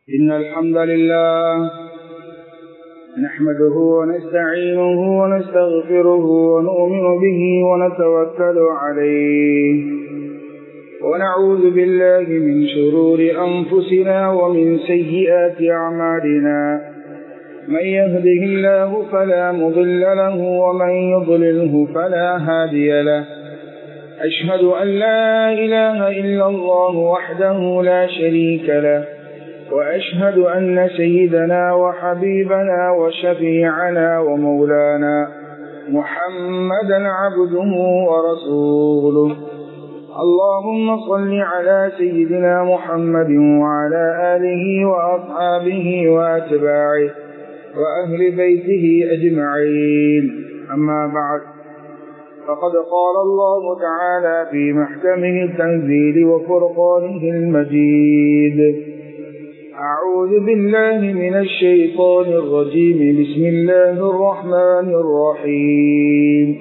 إن الحمد لله نحمده ونستعينه ونستغفره ونؤمن به ونتوكل عليه ونعوذ بالله من شرور أنفسنا ومن سيئات أعمالنا من يهده الله فلا مضل له ومن يضلله فلا هادي له أشهد أن لا إله إلا الله وحده لا شريك له وأشهد أن سيدنا وحبيبنا وشفيعنا ومولانا محمدا عبده ورسوله اللهم صل على سيدنا محمد وعلى آله وأصحابه وأتباعه وأهل بيته أجمعين أما بعد فقد قال الله تعالى في محكمه التنزيل وفرقانه المجيد أعوذ بالله من الشيطان الرجيم بسم الله الرحمن الرحيم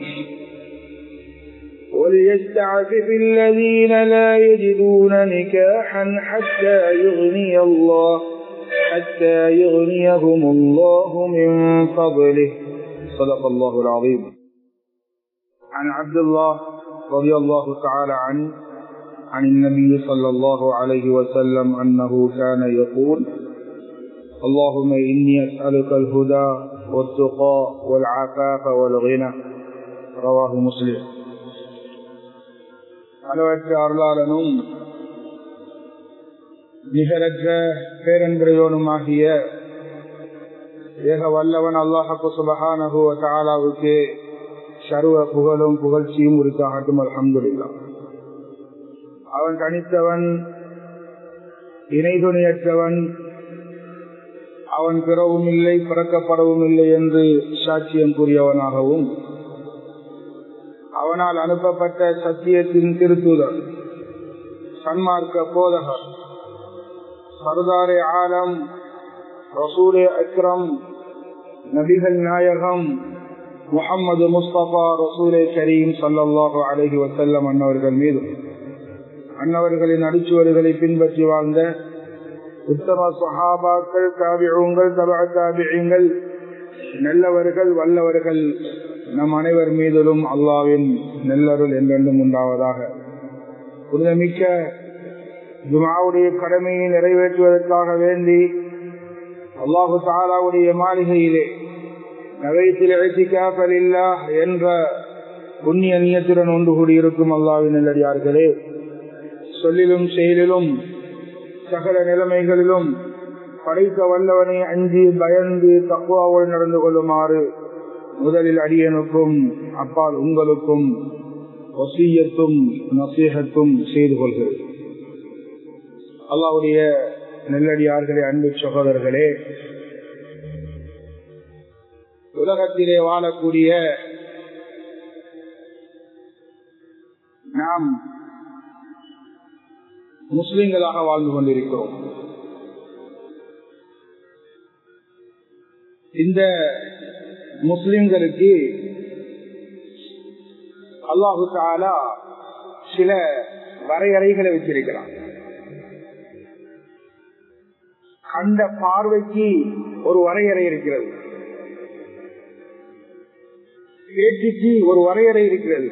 وليستعفف الذين لا يجدون نكاحا حتى يغني الله حتى يغنيهم الله من فضله صدق الله العظيم عن عبد الله رضي الله تعالى عنه عن النبي صلى الله عليه وسلم أنه كان يقول اللهم إني أسألك الهدى والتقى والعفاف والغنى رواه مسلم அளவற்ற அருளாளனும் நிகரற்ற பேரன்பிரையோனுமாகிய ஏக வல்லவன் அல்லாஹு சுபஹானஹு தாலாவுக்கு சர்வ புகழும் புகழ்ச்சியும் உரித்தாகட்டும் அலமதுல்லா அவன் தனித்தவன் இணை துணையற்றவன் அவன் பிறவும் இல்லை பிறக்கப்படவும் இல்லை என்று சாட்சியம் கூறியவனாகவும் அவனால் அனுப்பப்பட்ட சத்தியத்தின் திருத்துதர் சன்மார்க்க போதகர் சர்தாரே ஆலம் ரசூலே அக்ரம் நபிகள் நாயகம் முகமது முஸ்தபா ரசூலே கரீம் சல்லாஹு அலஹி வசல்லம் அன்னவர்கள் மீதும் அன்னவர்களின் அடிச்சுவடுகளை பின்பற்றி வாழ்ந்த உத்தம சஹாபாக்கள் தாபிழங்கள் தபா தாபியங்கள் நல்லவர்கள் வல்லவர்கள் நம் அனைவர் மீதிலும் அல்லாவின் நெல்லருள் என்றென்றும் உண்டாவதாக புனிதமிக்க ஜுமாவுடைய கடமையை நிறைவேற்றுவதற்காக வேண்டி அல்லாஹு தாலாவுடைய மாளிகையிலே நகைத்தில் இழைத்திக்காப்பலில்லா என்ற புண்ணிய நியத்துடன் ஒன்று கூடியிருக்கும் அல்லாவின் நல்லடியார்களே சொல்லிலும் செயலிலும் சகல நிலைமைகளிலும் படைக்க வல்லவனை அஞ்சி பயந்து தக்குவாவோடு நடந்து கொள்ளுமாறு முதலில் அடியனுக்கும் அப்பால் உங்களுக்கும் வசீயத்தும் நசீகத்தும் செய்து கொள்கிறது அல்லாவுடைய நெல்லடியார்களே அன்பு சகோதரர்களே உலகத்திலே வாழக்கூடிய நாம் முஸ்லிம்களாக வாழ்ந்து கொண்டிருக்கிறோம் இந்த முஸ்லிம்களுக்கு அல்லாஹு தாலா சில வரையறைகளை வச்சிருக்கிறான் அந்த பார்வைக்கு ஒரு வரையறை இருக்கிறது பேச்சுக்கு ஒரு வரையறை இருக்கிறது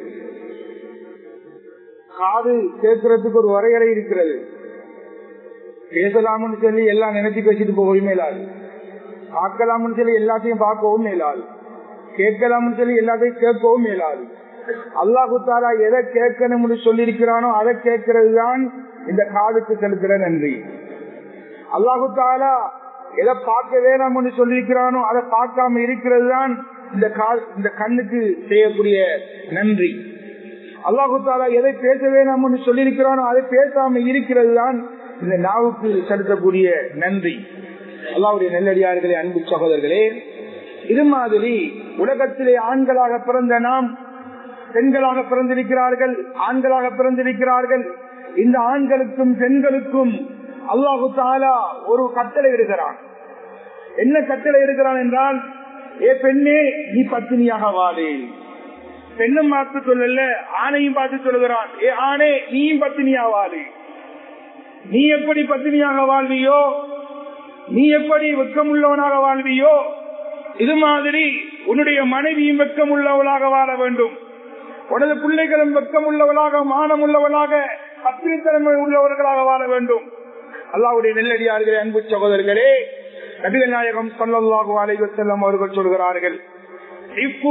காது கேட்கறதுக்கு ஒரு வரையறை இருக்கிறது பேசலாம்னு சொல்லி எல்லாம் நினைச்சு பேசிட்டு போகவும் மேலாது பார்க்கலாம்னு சொல்லி எல்லாத்தையும் பார்க்கவும் மேலாது கேட்கலாம்னு சொல்லி எல்லாத்தையும் கேட்கவும் மேலாது அல்லாஹு தாரா எதை கேட்கணும்னு சொல்லி இருக்கிறானோ அதை கேட்கறது தான் இந்த காதுக்கு செலுத்துற நன்றி அல்லாஹு தாலா எதை பார்க்க வேணாம்னு சொல்லியிருக்கிறானோ அதை பார்க்காம இருக்கிறது தான் இந்த இந்த கண்ணுக்கு செய்யக்கூடிய நன்றி அல்லாஹு தாலா எதை பேச வேணாம்னு சொல்லியிருக்கிறானோ அதை பேசாம இருக்கிறது தான் இந்த நாவுக்கு செலுத்தக்கூடிய நன்றி அல்லாவுடைய நெல்லடியார்களே அன்பு சகோதரர்களே இது மாதிரி உலகத்திலே ஆண்களாக பிறந்த நாம் பெண்களாக பிறந்திருக்கிறார்கள் ஆண்களாக பிறந்திருக்கிறார்கள் இந்த ஆண்களுக்கும் பெண்களுக்கும் அல்லாஹு தாலா ஒரு கட்டளை இருக்கிறான் என்ன கட்டளை இருக்கிறான் என்றால் ஏ பெண்ணே நீ பத்தினியாக வாழே பெண்ணும் பார்த்து சொல்லல ஆணையும் பார்த்து சொல்லுகிறான் ஏ ஆணே நீயும் பத்தினியா வாழு நீ எப்படி பத்தினியாக வாழ்வியோ நீ எப்படி வெக்கமுள்ளவனாக வாழ்வியோ இது மாதிரி உன்னுடைய மனைவியும் வெக்கம் உள்ளவளாக வாழ வேண்டும் உனது பிள்ளைகளும் வெக்கம் உள்ளவளாக மானம் உள்ளவளாக பத்திரித்தன்மை உள்ளவர்களாக வாழ வேண்டும் அல்லாவுடைய நெல்லடியார்களே அன்பு சகோதரர்களே நபிகள் நாயகம் சொல்லல்லாஹு அலைஹி வஸல்லம் அவர்கள் சொல்கிறார்கள் இஃபு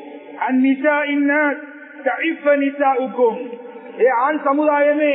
அந்நிசா இன்னாஸ் தஇஃப நிசாஉக்கும் ஏ ஆண் சமுதாயமே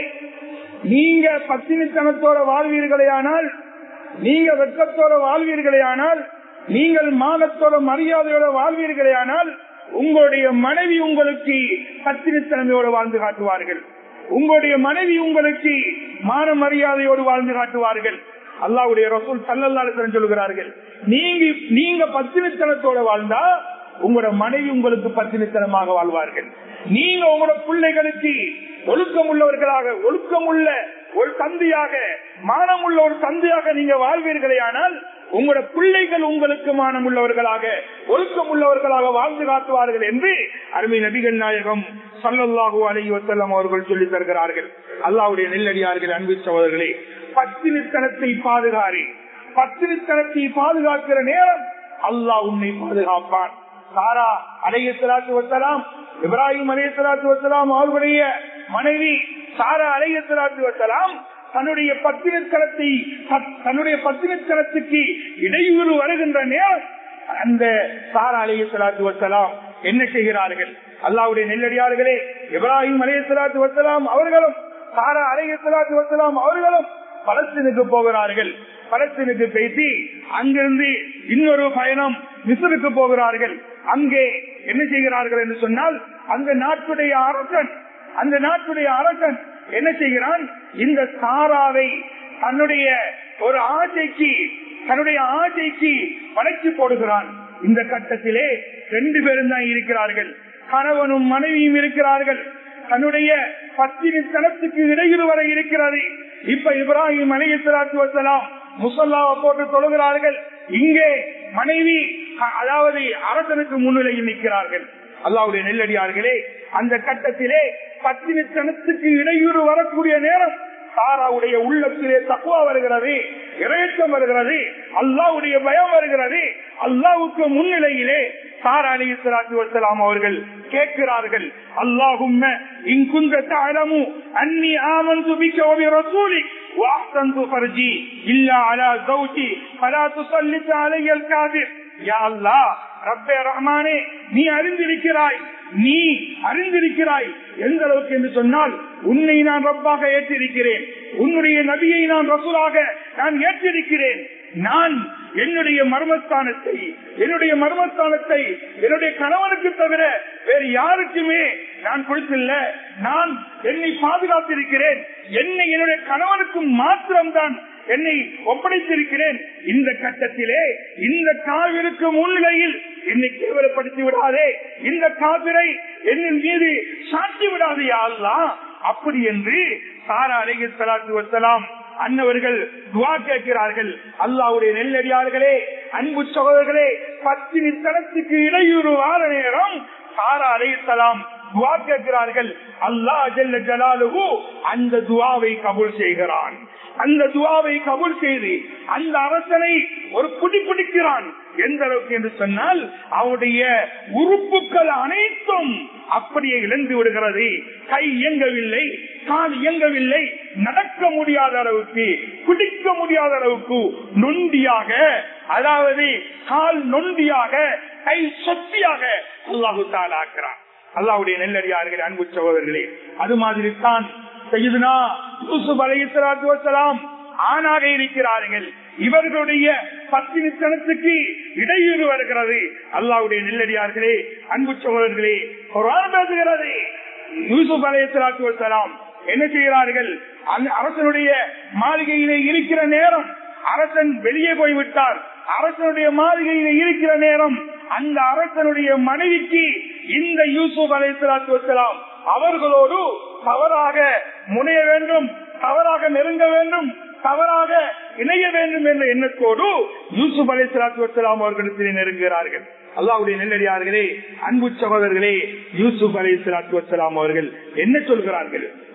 நீங்க பத்தினித்தனத்தோட வாழ்வீர்களேயானால் நீங்க வெட்கத்தோட வாழ்வீர்களேயானால் நீங்கள் மானத்தோட மரியாதையோட வாழ்வீர்களேயானால் உங்களுடைய மனைவி உங்களுக்கு பத்தினித்தனமையோடு வாழ்ந்து காட்டுவார்கள் உங்களுடைய மனைவி உங்களுக்கு மான மரியாதையோடு வாழ்ந்து காட்டுவார்கள் அல்லாவுடைய ரசூல் சல்லல்லாஹு சொல்கிறார்கள் நீங்க நீங்க பத்தினித்தனத்தோட வாழ்ந்தா உங்களோட மனைவி உங்களுக்கு பத்தினித்தனமாக வாழ்வார்கள் நீங்க உங்களோட பிள்ளைகளுக்கு ஒழுக்கம் உள்ளவர்களாக ஒழுக்கம் உள்ள ஒரு தந்தையாக மானம் உள்ள ஒரு தந்தையாக நீங்க வாழ்வீர்களே ஆனால் உங்களோட பிள்ளைகள் உங்களுக்கு மானம் உள்ளவர்களாக ஒழுக்கம் உள்ளவர்களாக வாழ்ந்து காட்டுவார்கள் என்று அருமை நபிகள் நாயகம் சல்லல்லாஹு அலி வசல்லம் அவர்கள் சொல்லி தருகிறார்கள் அல்லாவுடைய நெல்லடியார்கள் அன்பு சகோதரர்களே பத்தினித்தனத்தை பாதுகாரி பத்தினித்தனத்தை பாதுகாக்கிற நேரம் அல்லாஹ் உன்னை பாதுகாப்பான் சாரா அலையத்தலாத்து வசலாம் இப்ராஹிம் அலையத்தலாத்து வசலாம் அவர்களுடைய மனைவி சாரா அலையத்தலாத்து வசலாம் தன்னுடைய பத்தினத்தனத்தை தன்னுடைய பத்தினத்தனத்துக்கு இடையூறு வருகின்ற நேரம் அந்த சாரா அலையத்தலாத்து வசலாம் என்ன செய்கிறார்கள் அல்லாவுடைய நெல்லடியார்களே இப்ராஹிம் அலையத்தலாத்து வசலாம் அவர்களும் சாரா அலையத்தலாத்து வசலாம் அவர்களும் பலஸ்தீனுக்கு போகிறார்கள் பலஸ்தீனுக்கு பேசி அங்கிருந்து இன்னொரு பயணம் மிசருக்கு போகிறார்கள் அங்கே என்ன செய்கிறார்கள் என்று சொன்னால் அந்த நாட்டுடைய அரசன் அந்த நாட்டுடைய அரசன் என்ன செய்கிறான் இந்த சாராவை தன்னுடைய ஒரு ஆசைக்கு தன்னுடைய ஆசைக்கு வளைச்சு போடுகிறான் இந்த கட்டத்திலே ரெண்டு பேரும் தான் இருக்கிறார்கள் கணவனும் மனைவியும் இருக்கிறார்கள் தன்னுடைய பத்தினி தனத்துக்கு இடையில் வர இருக்கிறது இப்ப இப்ராஹிம் அலையலாத்து வசலாம் முசல்லாவை போட்டு தொழுகிறார்கள் இங்கே மனைவி அதாவது அரசனுக்கு முன்னிலையில் நிற்கிறார்கள் அல்லாவுடைய நெல்லடியார்களே அந்த கட்டத்திலே பத்தினித்தனத்துக்கு இடையூறு வரக்கூடிய நேரம் சாராவுடைய உள்ளத்திலே தக்குவா வருகிறது இறையச்சம் வருகிறது அல்லாவுடைய பயம் வருகிறது அல்லாவுக்கு முன்னிலையிலே சாரா அலி இஸ்லாத்து வசலாம் அவர்கள் கேட்கிறார்கள் அல்லாஹும் இங்குந்த தாழமு அன்னி ஆமந்து பிக்க ரசூலி واحسنت فرجي الا على زوجي فلا تسلط علي الكاذب يا الله ரப்பே ரஹ்மானே நீ அறிந்திருக்கிறாய் நீ அறிந்திருக்கிறாய் எந்த அளவுக்கு என்று சொன்னால் உன்னை நான் ரப்பாக ஏற்றிருக்கிறேன் உன்னுடைய நபியை நான் ரசூலாக நான் ஏற்றிருக்கிறேன் நான் என்னுடைய மர்மஸ்தானத்தை என்னுடைய மர்மஸ்தானத்தை என்னுடைய கணவனுக்கு தவிர வேறு யாருக்குமே நான் கொடுத்தில்ல நான் என்னை பாதுகாத்திருக்கிறேன் என்னை என்னுடைய கணவனுக்கு மாத்திரம்தான் என்னை ஒப்படைத்திருக்கிறேன் இந்த கட்டத்திலே இந்த காவிற்கு முன்னிலையில் என்னை கேவலப்படுத்தி விடாதே இந்த காவிரை என்னின் மீது சாட்டி விடாதே யாழ்லாம் அப்படி என்று சாரா அலைகி சலாத்து வசலாம் அன்னவர்கள் துவா கேட்கிறார்கள் அல்லாவுடைய நெல்லடியார்களே அன்பு சகோதரர்களே பத்தினி தனத்துக்கு இடையூறு வார நேரம் சாரா அலையலாம் துவா கேட்கிறார்கள் அல்லா ஜல்ல ஜலாலுகு அந்த துவாவை கபூல் செய்கிறான் அந்த துவாவை கபூல் செய்து அந்த அரசனை ஒரு புடி பிடிக்கிறான் எந்த அளவுக்கு என்று சொன்னால் அவருடைய உறுப்புகள் அனைத்தும் அப்படியே இழந்து விடுகிறது கை இயங்கவில்லை கால் இயங்கவில்லை நடக்க முடியாத அளவுக்கு பிடிக்க முடியாத அளவுக்கு நொண்டியாக அதாவது கால் நொண்டியாக கை சொத்தியாக அல்லாஹு தாலாக்குறான் அல்லாவுடைய நெல்லடியார்கள் அன்பு சகோதரர்களே அது மாதிரி தான் செய்யுதுனா யூசுப் அலையலாத்து வசலாம் ஆணாக இருக்கிறார்கள் இவர்களுடைய பத்தினித்தனத்துக்கு இடையூறு வருகிறது அல்லாவுடைய நெல்லடியார்களே அன்பு சகோதரர்களே குரான் பேசுகிறது யூசுப் அலையலாத்து வசலாம் என்ன செய்கிறார்கள் அந்த அரசனுடைய மாளிகையிலே இருக்கிற நேரம் அரசன் வெளியே போய்விட்டார் அரசனுடைய மாளிகையில இருக்கிற நேரம் அந்த அரசனுடைய மனைவிக்கு இந்த யூசுப் அலைசலாத்து வசலாம் அவர்களோடு தவறாக முனைய வேண்டும் தவறாக நெருங்க வேண்டும் தவறாக இணைய வேண்டும் என்ற எண்ணத்தோடு யூசுப் அலைசலாத்து வசலாம் அவர்களிடத்தில் நெருங்குகிறார்கள் அல்லாவுடைய நெல்லடியார்களே அன்பு சகோதரர்களே யூசுப் அலி சலாத்து வசலாம் அவர்கள் என்ன சொல்கிறார்கள்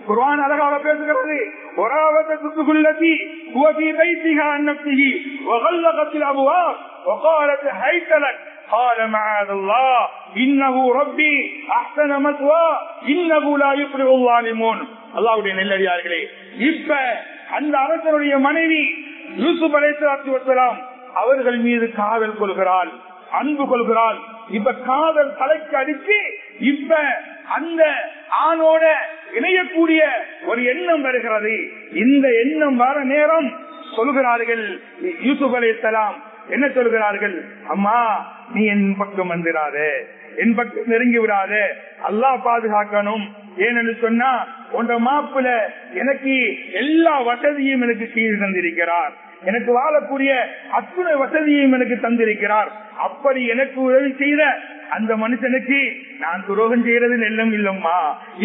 குர்ஆன் அழகாக பேசுகிறது وراودته هو في بيتها عن نفسه وغلقت الابواب وقالت هيت لك قال معاذ الله انه ربي احسن مثوى انه لا يفلح الظالمون அல்லாஹ்வுடைய நெல்லடியார்களே இப்ப அந்த அரசனுடைய மனைவி யூசுப் அலைஹிஸ்ஸலாத்து வஸலாம் அவர்கள் மீது காதல் கொள்கிறாள் அன்பு கொள்கிறாள் இப்ப காதல் தலைக்கு அடிச்சு இப்ப அந்த ஆணோட இணையக்கூடிய ஒரு எண்ணம் வருகிறது இந்த எண்ணம் வர நேரம் சொல்கிறார்கள் யூசுப் அலைஹிஸ்ஸலாம் என்ன சொல்கிறார்கள் அம்மா நீ என் பக்கம் வந்துடாத என் பக்கம் நெருங்கி விடாத அல்லாஹ் பாதுகாக்கணும் ஏனென்று சொன்னா உன்ற மாப்பிள்ள எனக்கு எல்லா வசதியும் எனக்கு செய்து தந்திருக்கிறார் எனக்கு வாழக்கூடிய அத்துணை வசதியையும் எனக்கு தந்திருக்கிறார் அப்படி எனக்கு உதவி செய்த அந்த மனுஷனுக்கு நான் துரோகம் செய்யறது நெல்லம் இல்லம்மா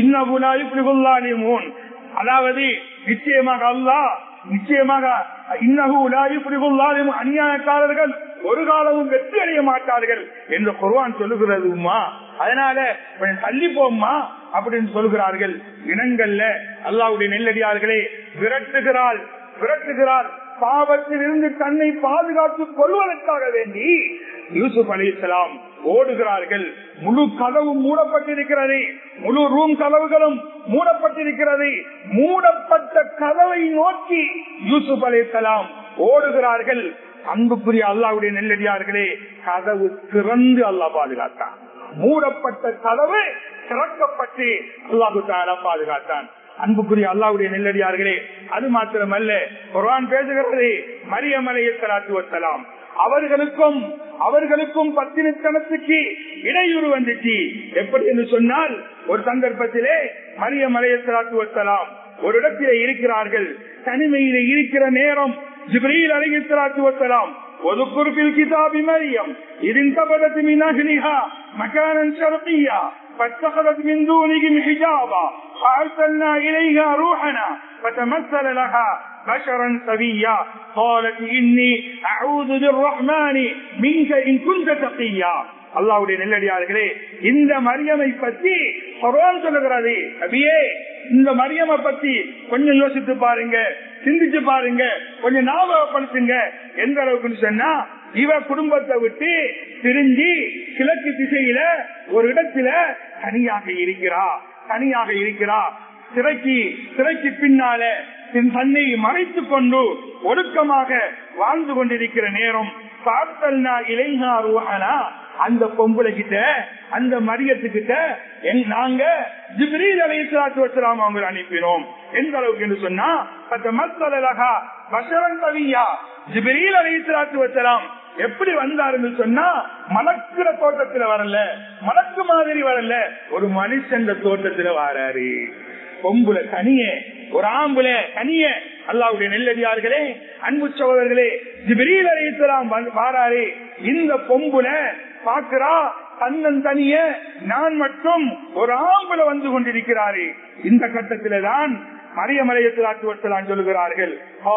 இன்னும் அதாவது நிச்சயமாக அல்லாஹ் நிச்சயமாக இன்னகு உலாயுல்லாலும் அநியாயக்காரர்கள் ஒரு காலமும் வெற்றி அடைய மாட்டார்கள் என்று குர்வான் சொல்லுகிறதுமா அதனால கொஞ்சம் தள்ளி போம்மா அப்படின்னு சொல்கிறார்கள் இனங்கள்ல அல்லாவுடைய நெல்லடியார்களே விரட்டுகிறாள் விரட்டுகிறாள் பாவத்தில் இருந்து தன்னை பாதுகாத்துக் கொள்வதற்காக வேண்டி யூசுப் அலி இஸ்லாம் ஓடுகிறார்கள் முழு கதவும் மூடப்பட்டிருக்கிறது முழு ரூம் கதவுகளும் மூடப்பட்டிருக்கிறது மூடப்பட்ட கதவை நோக்கி யூசுப் அலி இஸ்லாம் ஓடுகிறார்கள் அன்புக்குரிய அல்லாவுடைய நெல்லடியார்களே கதவு திறந்து அல்லாஹ் பாதுகாத்தான் மூடப்பட்ட கதவு திறக்கப்பட்டு அல்லாஹு தாலா பாதுகாத்தான் அன்புக்குரிய அல்லாவுடைய நெல்லடியார்களே அது மாத்திரமல்ல குர்ஆன் பேசுகிறது மரியமலைய சலாத்து வசலாம் அவர்களுக்கும் அவர்களுக்கும் பத்தினித்தனத்துக்கு இடையூறு வந்துச்சு எப்படி என்று சொன்னால் ஒரு சந்தர்ப்பத்திலே மரியம் அலையலாத்து வசலாம் ஒரு இடத்திலே இருக்கிறார்கள் தனிமையில இருக்கிற நேரம் ஜிப்ரீல் அலையலாத்து வசலாம் واذكر في الكتاب مريم إذ انتبذت من أهلها مكانا شرقيا فاتخذت من دونهم حجابا فأرسلنا إليها روحنا فتمثل لها بشرا سويا قالت إني أعوذ بالرحمن منك إن كنت تقيا அல்லாவுடைய நெல்லடியார்களே இந்த மரியமை பத்தி குரான் சொல்லுகிறது அபியே இந்த மரியமை பத்தி கொஞ்சம் யோசித்து பாருங்க சிந்திச்சு பாருங்க கொஞ்சம் ஞாபகப்படுத்துங்க எந்த அளவுக்கு சொன்னா இவ குடும்பத்தை விட்டு பிரிஞ்சு கிழக்கு திசையில ஒரு இடத்துல தனியாக இருக்கிறா தனியாக இருக்கிறா சிறைக்கு சிறைக்கு பின்னால தன்னை மறைத்துக் கொண்டு ஒடுக்கமாக வாழ்ந்து கொண்டிருக்கிற நேரம் பார்த்தல்னா இளைஞா ரூஹனா அந்த பொம்பளை கிட்ட அந்த மரியத்துக்கிட்ட நாங்க ஜிப்ரீல் அலைஹிஸ்ஸலாத்து வஸ்ஸலாம் அவங்க அனுப்பினோம் எந்த அளவுக்கு என்று சொன்னா பத்த மஸ்தலகா பஷரன் கவியா ஜிப்ரீல் அலைஹிஸ்ஸலாத்து வஸ்ஸலாம் எப்படி வந்தாருன்னு சொன்னா மலக்குற தோட்டத்துல வரல மலக்கு மாதிரி வரல ஒரு மனுஷன் தோட்டத்துல வராரு பொம்புல கனிய ஒரு ஆம்புல கனிய அல்லாவுடைய நெல்லடியார்களே அன்பு சகோதரர்களே ஜிபிரீல் அலைஹிஸ்ஸலாம் வாராரு இந்த பொம்புல பாக்குறா தன்னன் தனிய நான் மட்டும் ஒரு ஆம்புல வந்து கொண்டிருக்கிறாரு இந்த கட்டத்தில தான் மரியமலையத்திலாட்டு வசலாம் சொல்லுகிறார்கள்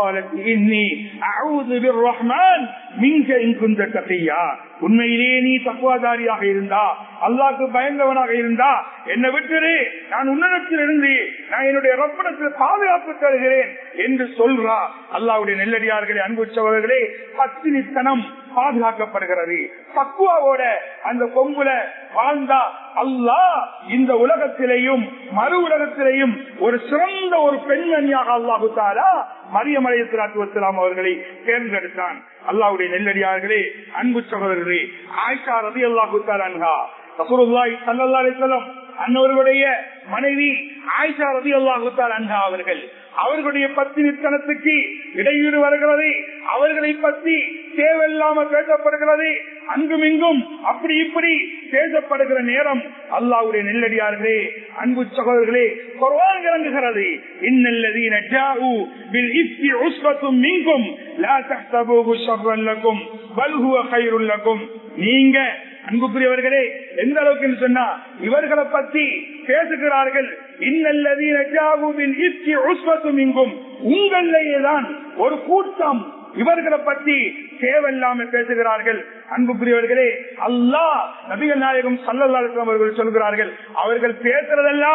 உண்மையிலேயே நீ தக்குவாதாரியாக இருந்தா அல்லாக்கு பயந்தவனாக இருந்தா என்னை விட்டுரு நான் உன்னிடத்தில் இருந்து நான் என்னுடைய ரப்படத்தில் பாதுகாப்பு தருகிறேன் என்று சொல்றா அல்லாவுடைய நெல்லடியார்களே அன்பு சகோதரர்களே பத்தினித்தனம் பாதுகாக்கப்படுகிறது பக்குவாவோட அந்த கொம்புல வாழ்ந்தா அல்லாஹ் இந்த உலகத்திலேயும் மறு உலகத்திலேயும் ஒரு சிறந்த ஒரு பெண்மணியாக அல்லாஹு தாரா மரியமலையத்திலாத்துவலாம் அவர்களை தேர்ந்தெடுத்தான் அல்லாவுடைய நெல்லடியார்களே அன்பு சகோதரர்களே ஆயிஷா ரதி அல்லாஹு தாரா ரசூலுல்லாஹி ஸல்லல்லாஹு அலைஹி வஸல்லம் அன்னவர்களுடைய மனைவி ஆயிஷா ரதி அல்லாஹு தாரா அவர்கள் அவர்களுடைய பத்தினித்தனத்துக்கு இடையூறு வருகிறது அவர்களை பற்றி தேவையில்லாம பேசப்படுகிறது அங்கும் இங்கும் அப்படி இப்படி பேசப்படுகிற நேரம் அல்லாவுடைய நெல்லடியார்களே அன்பு சகோதரர்களே குர்ஆன் இறங்குகிறது இன்னல்லதீன ஜாஉ பில் இஃப்கி உஸ்பத்தும் மின்கும் லா தஹ்சபூஹு ஷர்ரன் லக்கும் பல் ஹுவ கைருல் லக்கும் நீங்க அன்புக்குரியவர்களே எந்த அளவுக்கு சொன்னா இவர்களை பத்தி பேசுகிறார்கள் இன்னல்லதீன ஜாஉ பில் இஃப்கி உஸ்பத்தும் மின்கும் உங்களிலேயே தான் ஒரு கூட்டம் இவர்களை பற்றி தேவையில்லாம பேசுகிறார்கள் அன்புக்குரியவர்களே அல்லாஹ் நபிகள் நாயகம் சல்லல்லாஹு அவர்கள் சொல்கிறார்கள் அவர்கள் பேசுறதெல்லாம்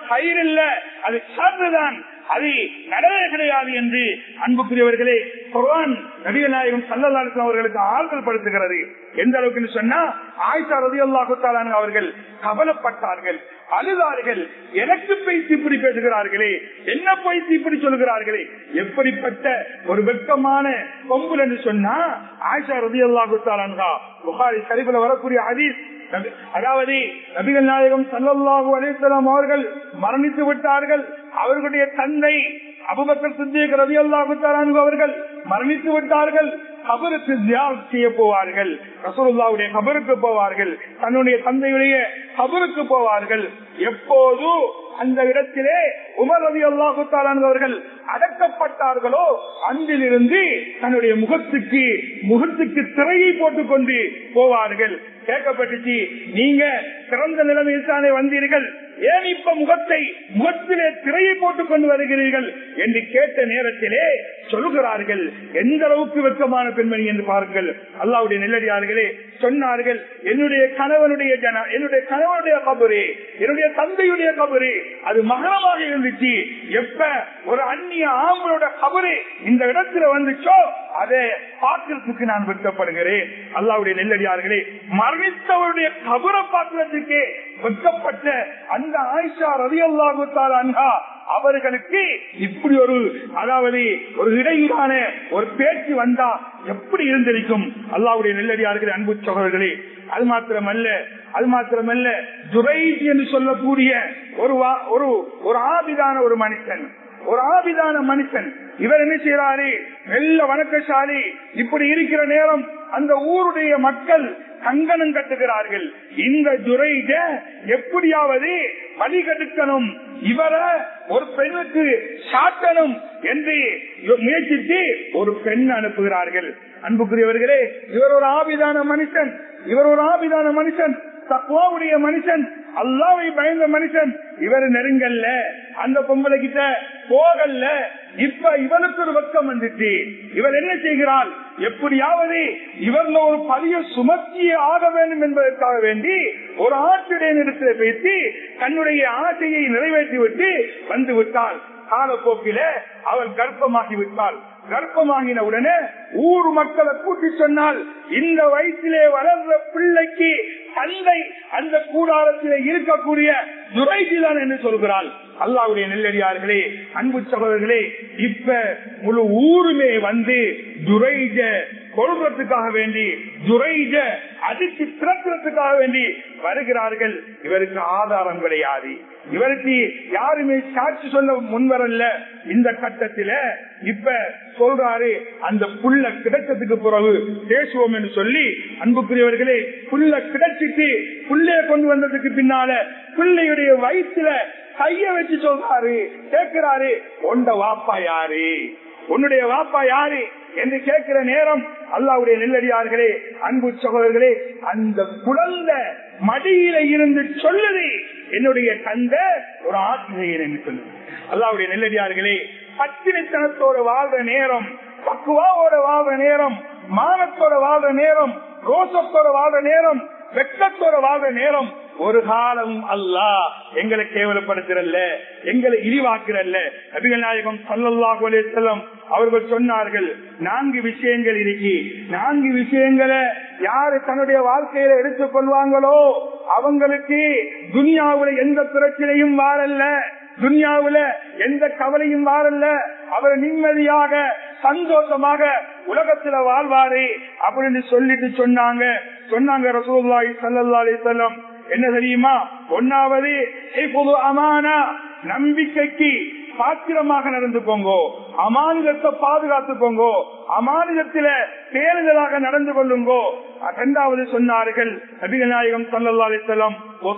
கயிறு இல்ல அது சார்ந்துதான் அது நடவே கிடையாது என்று அன்புக்குரியவர்களே குர்ஆன் நபிகள் நாயகம் சல்லல்லாஹு அவர்களுக்கு ஆறுதல் படுத்துகிறது எந்த அளவுக்கு சொன்னா ஆயிஷா ரலியல்லாஹு தஆலா அவர்கள் கவலைப்பட்டார்கள் அழுதார்கள் எனக்கு பேசி இப்படி பேசுகிறார்களே என்ன பேசி இப்படி சொல்கிறார்களே எப்படிப்பட்ட ஒரு வெட்கமான கொம்புல் என்று சொன்னா ஆயிஷா ரலியல்லாஹு தஆலா புகாரி சரிபுல வரக்கூடிய ஹதீஸ் நபி- அதாவது நபிகள் நாயகம் சல்லல்லாஹு அலைஹிஸ்ஸலாம் அவர்கள் மரணித்து விட்டார்கள் அவர்களுடைய தந்தை அபுபக்கர் சித்திக் ரலியல்லாஹு தஆலா அன்ஹு அவர்கள் மரணித்து விட்டார்கள் கபருக்கு தியாகம் செய்ய போவார்கள் ரசூலுல்லாவுடைய கபருக்கு போவார்கள் தன்னுடைய தந்தையுடைய கபருக்கு போவார்கள் எப்போது அந்த இடத்திலே உமர் ரவி அல்லாஹு அவர்கள் அடக்கப்பட்டார்களோ அன்றிலிருந்து தன்னுடைய முகத்துக்கு முகத்துக்கு திரையை போட்டுக் கொண்டு போவார்கள் கேட்கப்பட்டுச்சு நீங்க சிறந்த நிலைமையில் தானே வந்தீர்கள் ஏன் இப்ப முகத்தை முகத்திலே திரையை போட்டுக் கொண்டு வருகிறீர்கள் என்று கேட்ட நேரத்திலே சொல்லுகிறார்கள் எந்த அளவுக்கு வெட்கமான பெண்மணி என்று பாருங்கள் அல்லாவுடைய நெல்லடியார்களே சொன்னார்கள் என்னுடைய கணவனுடைய ஜன என்னுடைய கணவனுடைய கபரு என்னுடைய தந்தையுடைய கபரு அது மகனமாக இருந்துச்சு எப்ப ஒரு அந்நிய ஆம்பளோட கபரு இந்த இடத்துல வந்துச்சோ அதை பார்க்கறதுக்கு நான் வெட்கப்படுகிறேன் அல்லாவுடைய நெல்லடியார்களே மரணித்தவருடைய கபரை பார்க்கறதுக்கே வெட்கப்பட்ட அந்த ஆயிஷா ரவி அல்லாஹு அன்ஹா அவர்களுக்கு இப்படி ஒரு அதாவது ஒரு இடையிலான ஒரு பேச்சு வந்தா எப்படி இருந்திருக்கும் அல்லாவுடைய நெல்லடியார்கள் அன்பு சகோதரர்களே அது மாத்திரமல்ல அது மாத்திரமல்ல ஜுரைஜ் என்று சொல்லக்கூடிய ஒரு வா- ஒரு ஒரு ஆபிதான ஒரு மனுஷன் ஒரு ஆபிதான மனுஷன் இவர் என்ன செய்யறாரு வெள்ள வணக்கசாலி இப்படி இருக்கிற நேரம் அந்த ஊருடைய மக்கள் கங்கணம் கட்டுகிறார்கள் இந்த துரைஜ எப்படியாவது வழி கெடுக்கணும் இவரை ஒரு பெண்ணுக்கு சாட்டணும் என்று முயற்சித்து ஒரு பெண் அனுப்புகிறார்கள் அன்புக்குரியவர்களே இவர் ஒரு ஆபிதான மனுஷன் இவர் ஒரு ஆபிதான மனுஷன் தக்குவாவுடைய மனுஷன் அல்லாவை பயந்த மனுஷன் இவர் நெருங்கல்ல அந்த பொம்பளை கிட்ட போகல்ல இப்ப இவனுக்கு ஒரு வெக்கம் வந்துச்சு இவர் என்ன செய்கிறாள் எப்படியாவது இவர்ல ஒரு பழைய சுமத்தியே ஆக வேண்டும் என்பதற்காக வேண்டி ஒரு ஆட்டுடைய நிறுத்தத்தை பேசி தன்னுடைய ஆசையை நிறைவேற்றி விட்டு வந்து விட்டாள் காலப்போக்கில அவள் கர்ப்பமாகி விட்டாள் கர்ப்பமாகின உடனே ஊர் மக்களை கூட்டி சொன்னால் இந்த வயசிலே வளர்ற பிள்ளைக்கு தந்தை அந்த கூடாரத்திலே இருக்கக்கூடிய துரைஜிதான் என்று சொல்கிறாள் அல்லாவுடைய நெல்லடியார்களே அன்பு சகோதரர்களே இப்ப முழு ஊருமே வந்து துரைஜ கொள்றதுக்காக வேண்டி துரைஜ அடித்து திறக்கிறதுக்காக வேண்டி வருகிறார்கள் இவருக்கு ஆதாரம் கிடையாது இவருக்கு யாருமே சாட்சி சொல்ல முன்வரல இந்த கட்டத்தில இப்ப சொல்றாரு அந்த புள்ள கிடைச்சதுக்கு பிறகு பேசுவோம் என்று சொல்லி அன்புக்குரியவர்களே புள்ள கிடைச்சிட்டு புள்ளைய கொண்டு வந்ததுக்கு பின்னால பிள்ளையுடைய வயிற்றுல கைய வச்சு சொல்றாரு கேட்கிறாரு உண்ட வாப்பா யாரு உன்னுடைய வாப்பா யாரு என்று கேட்கிற நேரம் அல்லாவுடைய நெல்லடியார்களே அன்பு சகோதரர்களே அந்த குழந்தை மடியில இருந்து சொல்லுது என்னுடைய தந்த ஒரு ஆசிரியர் என்று சொல்லுது அல்லாவுடைய நெல்லடியார்களே பத்தினித்தனத்தோட வாழ்ற நேரம் பக்குவாவோட வாழ்ற நேரம் மானத்தோட வாழ்ற நேரம் ரோசத்தோட வாழ்ற நேரம் வெக்கத்தோட வாழ்ற நேரம் ஒரு காலம் அல்லாஹ் எங்களை கேவலப்படுத்துறல்ல எங்களை இழிவாக்குறல்ல நபிகள் நாயகம் சல்லல்லாஹு அலைஹி வஸல்லம் அவர்கள் சொன்னார்கள் நான்கு விஷயங்கள் இருக்கி நான்கு விஷயங்களை யாரு தன்னுடைய வாழ்க்கையில எடுத்துக் கொள்வாங்களோ அவங்களுக்கு துனியாவுல எந்த பிரச்சனையும் வாரல்ல துனியாவுல எந்த கவலையும் வாரல்ல அவர் நிம்மதியாக சந்தோஷமாக உலகத்துல வாழ்வாரு அப்படின்னு சொல்லிட்டு சொன்னாங்க சொன்னாங்க ரசூலுல்லாஹி ஸல்லல்லாஹு அலைஹி வஸல்லம் என்ன தெரியுமா ஒன்னாவது ஹிஃபுது அமானா நம்பிக்கைக்கு பாத்திரமாக நடந்துக்கோங்கோ அமானிதத்தை பாதுகாத்துக்கோங்கோ அமானிதத்தில பேருதலாக நடந்து கொள்ளுங்கோ இரண்டாவது சொன்னார்கள் நபிகள் நாயகம் சல்லா அலிசல்லாம்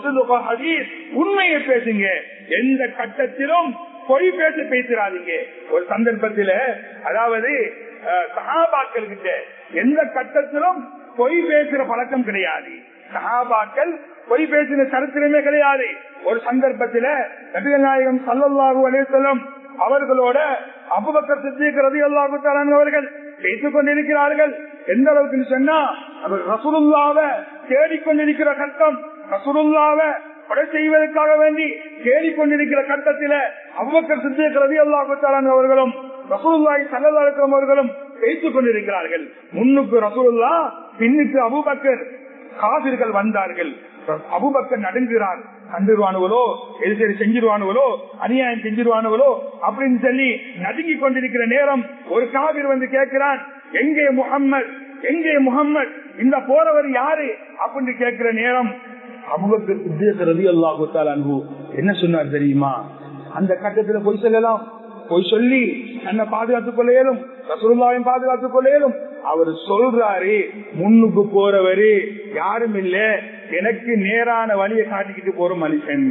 ஹதீஸ் உண்மையை பேசுங்க எந்த கட்டத்திலும் பொய் பேச பேசுறாதீங்க ஒரு சந்தர்ப்பத்தில அதாவது சகாபாக்கள் கிட்ட எந்த கட்டத்திலும் பொய் பேசுற பழக்கம் கிடையாது சகாபாக்கள் பொய் பேசின சரித்திரமே கிடையாது ஒரு சந்தர்ப்பத்தில நபிகள் நாயகம் சல்லல்லாஹு அலேசல்லம் அவர்களோட அபுபக்கர் சித்திக் ரதி அல்லாஹு அவர்கள் பேசிக் கொண்டிருக்கிறார்கள் எந்த அளவுக்கு சொன்னா அவர் ரசூலுல்லாவ தேடிக்கொண்டிருக்கிற கட்டம் ரசூலுல்லாவ கொலை செய்வதற்காக வேண்டி தேடிக்கொண்டிருக்கிற கட்டத்தில அவ்வக்கர் சித்தியக்கிறது அல்லாஹான் அவர்களும் ரசூல்லாய் சல்லல்லாஹம் அவர்களும் பேசிக் கொண்டிருக்கிறார்கள் முன்னுக்கு ரசூல்லா பின்னுக்கு அபுபக்கர் காவிர்கள் வந்தார்கள் அபுபக்கர் நடுங்குகிறார் கண்டுருவானுவலோ எது சரி செஞ்சிருவானுவலோ அநியாயம் செஞ்சிருவானுவலோ அப்படின்னு சொல்லி நடுங்கி கொண்டிருக்கிற நேரம் ஒரு காவிர் வந்து கேட்கிறான் எங்கே முகம்மது எங்கே முகம்மது இந்த போறவர் யாரு அப்படின்னு கேட்கிற நேரம் அபுபக்கர் சித்தியக்கிறது அல்லாஹால் அன்பு என்ன சொன்னார் தெரியுமா அந்த கட்டத்துல பொய் சொல்லலாம் பொய் சொல்லி என்ன பாதுகாத்துக் கொள்ள இயலும் ரசூலுல்லாவையும் பாதுகாத்துக் கொள்ள இயலும் அவர் சொல்றாரு முன்னுக்கு போறவரு யாரும் இல்ல எனக்கு நேரான வழியை காட்டிக்கிட்டு போற மனுஷன்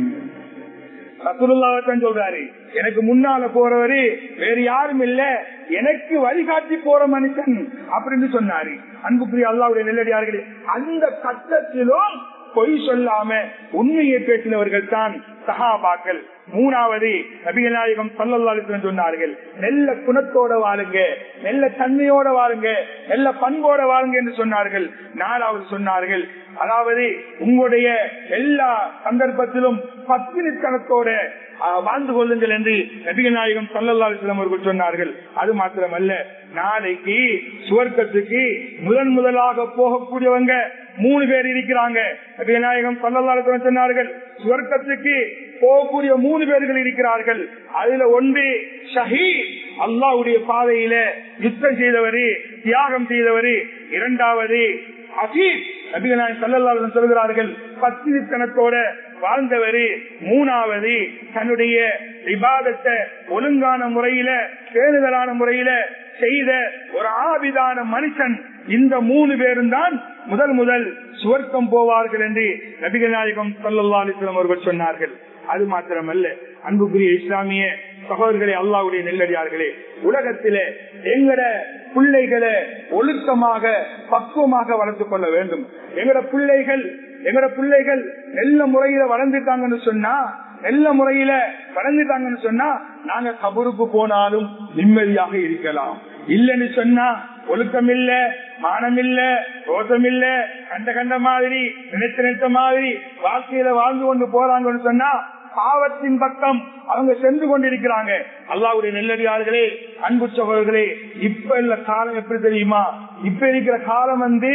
ரசூலுல்லாவத்தான் சொல்றாரு எனக்கு முன்னால போறவரு வேறு யாரும் இல்ல எனக்கு வழிகாட்டி போற மனுஷன் அப்படின்னு சொன்னாரு அன்புக்குரிய அல்லாவுடைய நெல்லடியார்களே அந்த கட்டத்திலும் பொய் சொல்லாம உண்மையை பேசினவர்கள் தான் சகாபாக்கள் மூணாவது நபிகள் நாயகம் சல்லல்லாலிசன் சொன்னார்கள் நெல்ல குணத்தோட வாழுங்க நெல்ல தன்மையோட வாழுங்க நெல்ல பண்போட வாழுங்க என்று சொன்னார்கள் நாலாவது சொன்னார்கள் அதாவது உங்களுடைய எல்லா சந்தர்ப்பத்திலும் பத்தினித்தனத்தோட வாழ்ந்து கொள்ளுங்கள் என்று நபிகள் நாயகம் சல்லல்லாலிஸ்லாம் அவர்கள் சொன்னார்கள் அது மாத்திரமல்ல நாளைக்கு சுவர்க்கத்துக்கு முதன் முதலாக போகக்கூடியவங்க மூணு பேர் இருக்கிறாங்க நபிகள் நாயகம் சல்லல்லாலிஸ்லாம் சொன்னார்கள் சுவர்க்கத்துக்கு போகக்கூடிய மூணு பேர்கள் இருக்கிறார்கள் அதுல ஒன்று ஷஹீத் அல்லாவுடைய பாதையில யுத்தம் செய்தவரு தியாகம் செய்தவரு இரண்டாவது அசீத் நபிகளாய் சல்லல்லாஹு சொல்கிறார்கள் பத்தினித்தனத்தோட வாழ்ந்தவரு மூணாவது தன்னுடைய விவாதத்தை ஒழுங்கான முறையில பேணுதலான முறையில செய்த ஒரு ஆபிதான மனுஷன் இந்த மூணு பேரும் தான் முதல் முதல் சுவர்க்கம் போவார்கள் என்று நபிகள் நாயகம் சல்லல்லா அலிஸ்லாம் அவர்கள் சொன்னார்கள் அது மாத்திரமல்ல அன்புக்குரிய இஸ்லாமிய சகோதரர்களே அல்லாவுடைய நெல்லடியார்களே உலகத்தில எங்கட பிள்ளைகளை ஒழுக்கமாக பக்குவமாக வளர்த்துக் கொள்ள வேண்டும் எங்கட பிள்ளைகள் எங்கட பிள்ளைகள் நல்ல முறையில வளர்ந்துட்டாங்கன்னு சொன்னா நல்ல முறையில வளர்ந்துட்டாங்கன்னு சொன்னா நாங்க கபருக்கு போனாலும் நிம்மதியாக இருக்கலாம் இல்லன்னு சொன்னா ஒழுக்கம் இல்ல மானம் இல்ல ரோசம் இல்ல கண்ட கண்ட மாதிரி நினைத்த நினைத்த மாதிரி வாழ்க்கையில வாழ்ந்து கொண்டு போறாங்கன்னு சொன்னா பாவத்தின் பக்கம் அவங்க சென்று கொண்டிருக்கிறாங்க அல்லாவுடைய நெல்லடியார்களே அன்பு சகோதரர்களே இப்ப இல்ல காலம் எப்படி தெரியுமா இப்ப இருக்கிற காலம் வந்து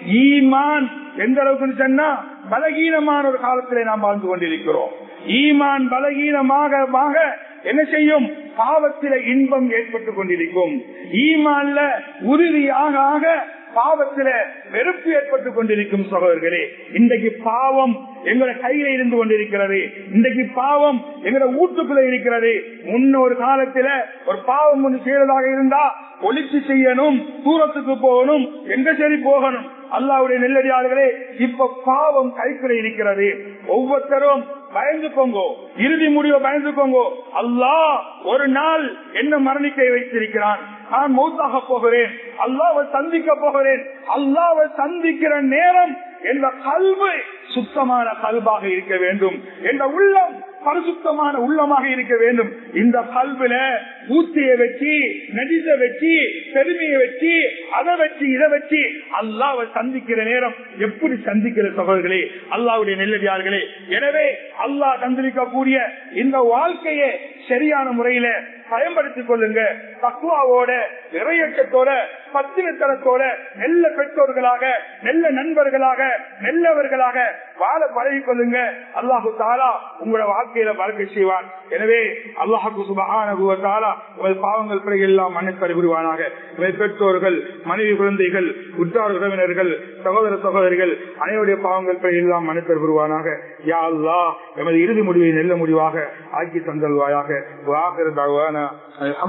ஈமான் எந்த அளவுக்கு சொன்னா பலகீனமான ஒரு காலத்திலே நாம் வாழ்ந்து கொண்டிருக்கிறோம் ஈமான் பலகீனமாக என்ன செய்யும் பாவத்தில இன்பம் ஏற்பட்டு கொண்டிருக்கும் ஈமான்ல உறுதியாக ஆக பாவத்தில வெறுப்பு ஏற்பட்டு கொண்டிருக்கும் சகோதரர்களே இன்றைக்கு பாவம் எங்களோட கையில இருந்து கொண்டிருக்கிறது இன்றைக்கு பாவம் எங்களோட வீட்டுக்குள்ள இருக்கிறது முன்னொரு காலத்துல ஒரு பாவம் ஒன்று செய்யறதாக இருந்தா ஒழிச்சு செய்யணும் தூரத்துக்கு போகணும் எங்க சரி போகணும் அல்லாவுடைய நெல்லடியாளர்களே இப்ப பாவம் கைக்குள்ள இருக்கிறது ஒவ்வொருத்தரும் பயந்துக்கோங்க இறுதி முடிவை பயந்துக்கோங்க அல்லாஹ் ஒரு நாள் என்ன மரணிக்கை வைத்திருக்கிறான் நான் மௌத்தாக போகிறேன் அல்லாவை சந்திக்க போகிறேன் அல்லாவை சந்திக்கிற நேரம் என்ற கல்வி சுத்தமான கல்வாக இருக்க வேண்டும் என்ற உள்ளம் பரிசுத்தமான உள்ளமாக இருக்க வேண்டும் இந்த கல்வில ஊத்திய வச்சு நடித வச்சு பெருமையை வச்சு அதை வச்சு இதை வச்சு அல்லாவை சந்திக்கிற நேரம் எப்படி சந்திக்கிற சகோதரர்களே அல்லாவுடைய நெல்லடியார்களே எனவே அல்லாஹ் தந்திருக்கக்கூடிய இந்த வாழ்க்கையை சரியான முறையில பயன்படுத்திக் கொள்ளுங்க தக்குவாவோட இறையற்றத்தோட பத்திரத்தனத்தோட நெல்ல பெற்றோர்களாக நெல்ல நண்பர்களாக நெல்லவர்களாக வாழ பழகிக் கொள்ளுங்க அல்லாஹு தாலா உங்களோட வாழ்க்கையில பறக்க செய்வான் எனவே அல்லாஹு சுபகானா உங்கள் பாவங்கள் பிறகு எல்லாம் மன்னிப்பறி புரிவானாக உங்கள் பெற்றோர்கள் மனைவி குழந்தைகள் உற்றார் உறவினர்கள் சகோதர சகோதரிகள் அனைவருடைய பாவங்கள் பிறகு எல்லாம் மன்னிப்பறி புரிவானாக யா அல்லா எமது இறுதி முடிவை நெல்ல முடிவாக ஆக்கி தந்தல்வாயாக வாகர தகவான